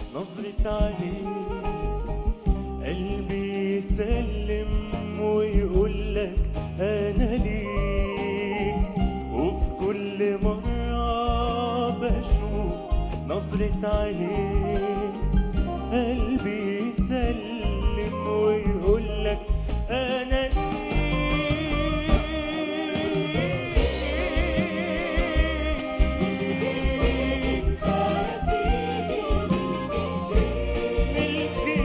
نظرة عينيك قلبي يسلم ويقول لك أنا ليك وفي كل مرة بشوف نظرة عينيك قلبي يسلم ويقول لك أنا ليك ملكي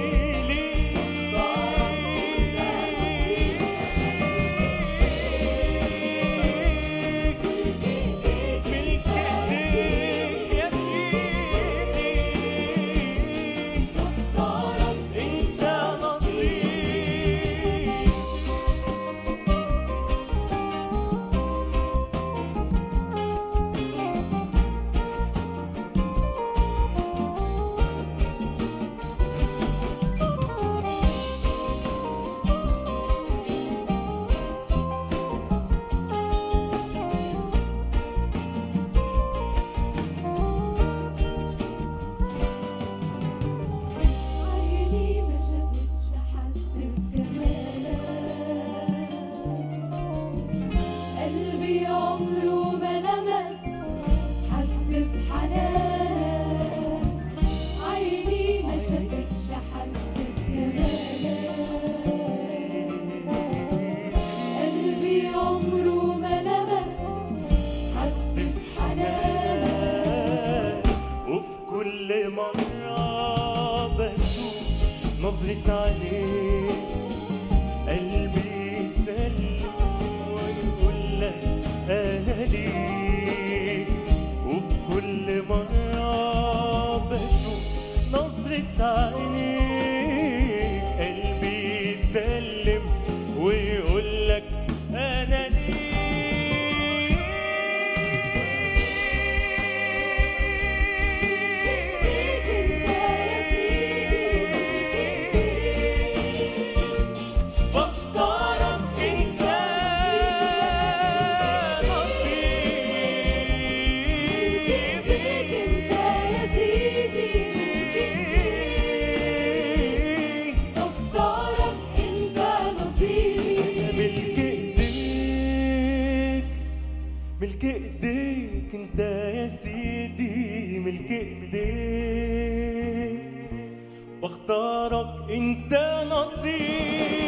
ليك ملك ايديك يا سيدي انت نصيب عيني ما شافتش حد بجمالك قلبي عمره ما لمس حد في حنانك عيني ما شافتش حد بجمالك قلبي عمره ما لمس حد في حنانك وفي كل مرة بشوف نظرة عليك قلبي يسلم ويقول لك أنا ليك وفي كل مرة بشوف نظرة عينيك قلبي يسلم ويقول لك أنا ليك انت يا سيدي بختارك انت ليك نصيبي انت يا سيدي اختارك انت ملك نصيبي ايديك ملك ايديك انت يا سيدي ملك ايديك بختارك انت نصيبي